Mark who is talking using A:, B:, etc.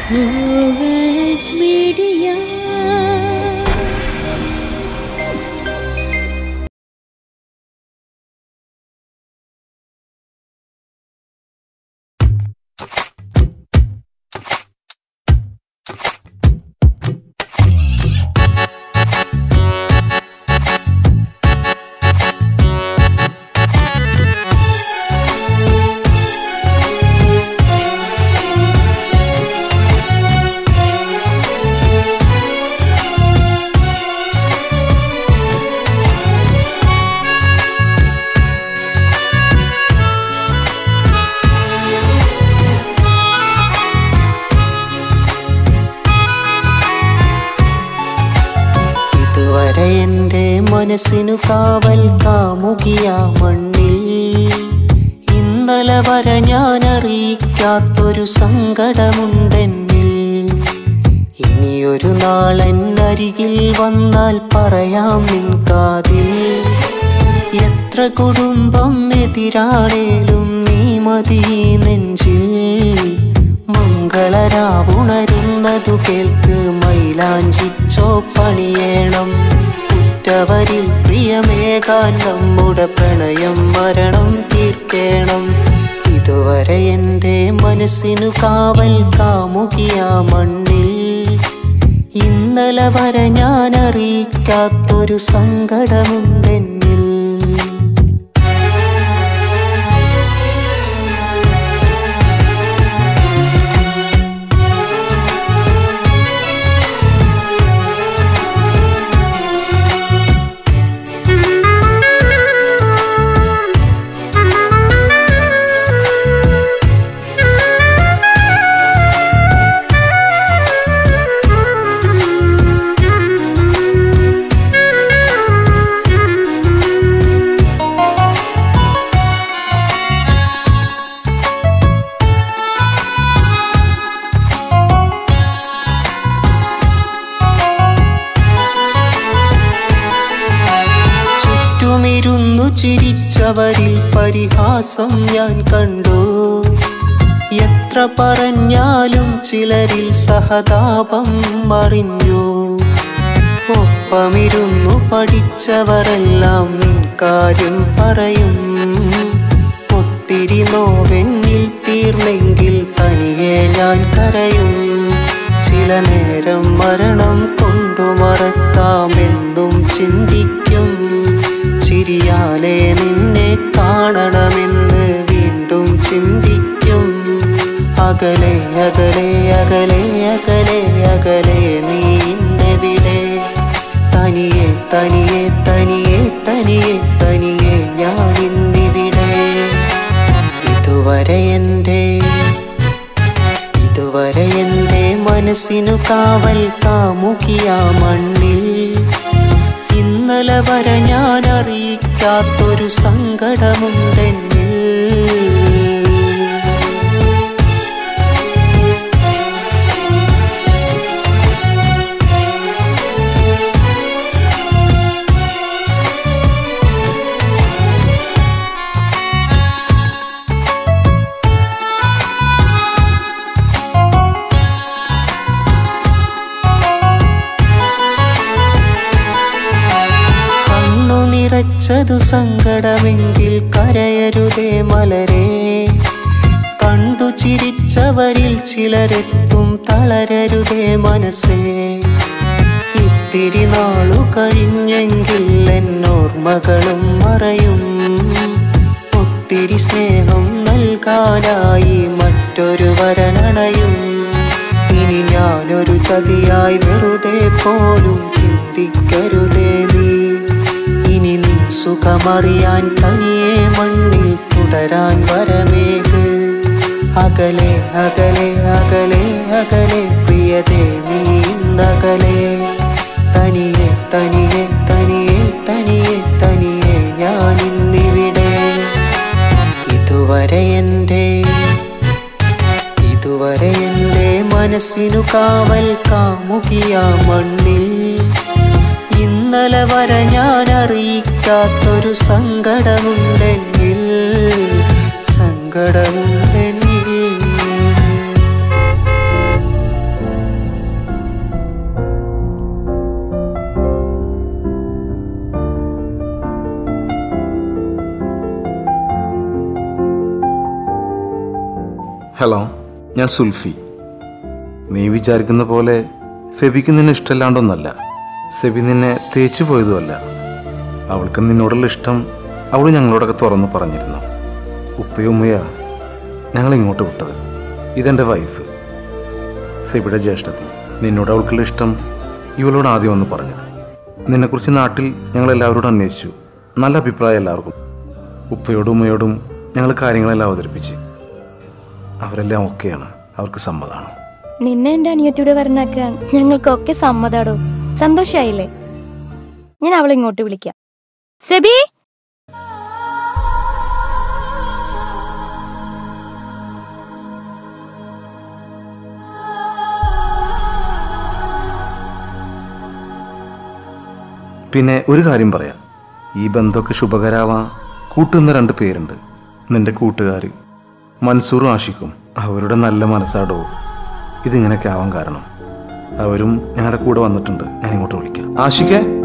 A: Courage Media.
B: ഇതുവരെ എൻ്റെ മനസ്സിനു കാവൽ കാമുകിയ മണ്ണിൽ ഇന്നലെ വരെ ഞാൻ അറിയിക്കാത്തൊരു സങ്കടമുണ്ടെന്നിൽ ഇനിയൊരു നാളെന്നരികിൽ വന്നാൽ പറയാം നിൻ കാതിൽ എത്ര കുടുംബം എതിരാണേലും നീ മതി നെഞ്ചിൽ മംഗളരാവുണരുന്നതു കേൾക്ക് മൈലാഞ്ചിച്ചോ പണിയേണം ഉറ്റവരിൽ പ്രിയമേകാൻ നമ്മുടെ പ്രണയം മരണം തീർക്കേണം ഇതുവരെ എൻ്റെ മനസ്സിനു കാവൽ കാമുകിയ മണ്ണിൽ ഇന്നലെ വരെ ഞാൻ അറിയിക്കാത്തൊരു സങ്കടമുണ്ടെന്നിൽ ചുറ്റുമിരുന്നു ചിരിച്ചവരിൽ പരിഹാസം ഞാൻ കണ്ടു എത്ര പറഞ്ഞാലും ചിലരിൽ സഹതാപം അറിഞ്ഞു ഒപ്പമിരുന്നു പഠിച്ചവരെല്ലാം നിൻ കാര്യം പറയും ഒത്തിരി നോവെന്നിൽ തീർന്നെങ്കിൽ തനിയെ ഞാൻ കരയും ചില നേരം മരണം കൊണ്ടു മറക്കാമെന്നും ചിന്തിക്കും ചിരിയാലെ നിന്നെ കാണണമെന്ന് വീണ്ടും ചിന്തിക്കും അകലെ അകലെ അകലെ അകലെ അകലെ നീ ഇന്നെവിടെ തനിയെ തനിയെ തനിയെ തനിയെ തനിയെ ഞാൻ ഇന്നിവിടെ ഇതുവരെ എൻ്റെ ഇതുവരെ എൻ്റെ മനസ്സിനു കാവൽ കാമുകിയ മണ്ണിൽ ഇന്നലെ വരെ ഞാൻ അറിയിക്കാത്തൊരു സങ്കടമുണ്ടെന്നിൽ കണ്ണു നിറച്ചതു സങ്കടമെങ്കിൽ കരയരുതേ മലരെ കണ്ടു ചിരിച്ചവരിൽ ചിലരെത്തും തളരരുതേ മനസ്സേ ഇത്തിരി നാളു കഴിഞ്ഞെങ്കിൽ എന്നോർമ്മകളും മറയും ഒത്തിരി സ്നേഹം നൽകാനായി മറ്റൊരു വരനണയും ഇനി ഞാനൊരു ചതിയായി വെറുതെ പോലും ചിന്തിക്കരുതേ നീ ഇനി നീ സുഖമറിയാൻ തനിയെ മണ്ണിൽ തുടരാൻ വരമേക് അകലെ അകലെ അകലെ അകലെ പ്രിയതേ നീ ഇന്നകലെ തനിയെ തനിയെ തനിയെ തനിയെ തനിയെ ഞാൻ ഇന്നിവിടെ ഇതുവരെ എൻ്റെ ഇതുവരെ എൻ്റെ മനസ്സിനു കാവൽ കാമുകിയ മണ്ണിൽ ഇന്നലെ വരെ ഞാൻ അറിയിക്കാത്തൊരു സങ്കടമുണ്ടെങ്കിൽ സങ്കടമുണ്ടെങ്കിൽ
A: ഹലോ ഞാൻ സുൽഫി നീ വിചാരിക്കുന്ന പോലെ ഫെബിക്ക് നിന്നെ ഇഷ്ടമല്ലാണ്ടൊന്നല്ല സെബി നിന്നെ തേച്ചു പോയതുമല്ല അവൾക്ക് നിന്നോടുള്ള ഇഷ്ടം അവൾ ഞങ്ങളോടൊക്കെ തുറന്നു പറഞ്ഞിരുന്നു ഉപ്പയും ഉമ്മയാ ഞങ്ങൾ ഇങ്ങോട്ട് വിട്ടത് ഇതെൻ്റെ വൈഫ് സെബിയുടെ ജ്യേഷ്ഠത്തി നിന്നോട് അവൾക്കുള്ള ഇഷ്ടം ഇവളോട് ആദ്യം ഒന്ന് പറഞ്ഞത് നിന്നെക്കുറിച്ച് നാട്ടിൽ ഞങ്ങൾ എല്ലാവരോടും അന്വേഷിച്ചു നല്ല അഭിപ്രായം എല്ലാവർക്കും ഉപ്പയോടും ഉമ്മയോടും ഞങ്ങൾ കാര്യങ്ങളെല്ലാം അവതരിപ്പിച്ച് അവരെല്ലാം ഓക്കെയാണ് അവർക്ക് സമ്മതമാണ്
C: നിന്നെ എന്റെ അനിയത്തിയുടെ വരണാക്കാൻ ഞങ്ങൾക്കൊക്കെ സമ്മതാടോ സന്തോഷായില്ലേ ഞാൻ അവളെ ഇങ്ങോട്ട് വിളിക്കാം സെബി
A: പിന്നെ ഒരു കാര്യം പറയാം ഈ ബന്ധമൊക്കെ ശുഭകരാവാൻ കൂട്ടുന്ന രണ്ട് പേരുണ്ട് നിന്റെ കൂട്ടുകാർ മൻസൂറും ആഷിക്കും അവരുടെ നല്ല മനസ്സാടോ ഇതിങ്ങനെയൊക്കെ ആവാൻ കാരണം അവരും ഞങ്ങളുടെ കൂടെ വന്നിട്ടുണ്ട് ഞാൻ ഇങ്ങോട്ട് വിളിക്കാം ആഷിക്കേ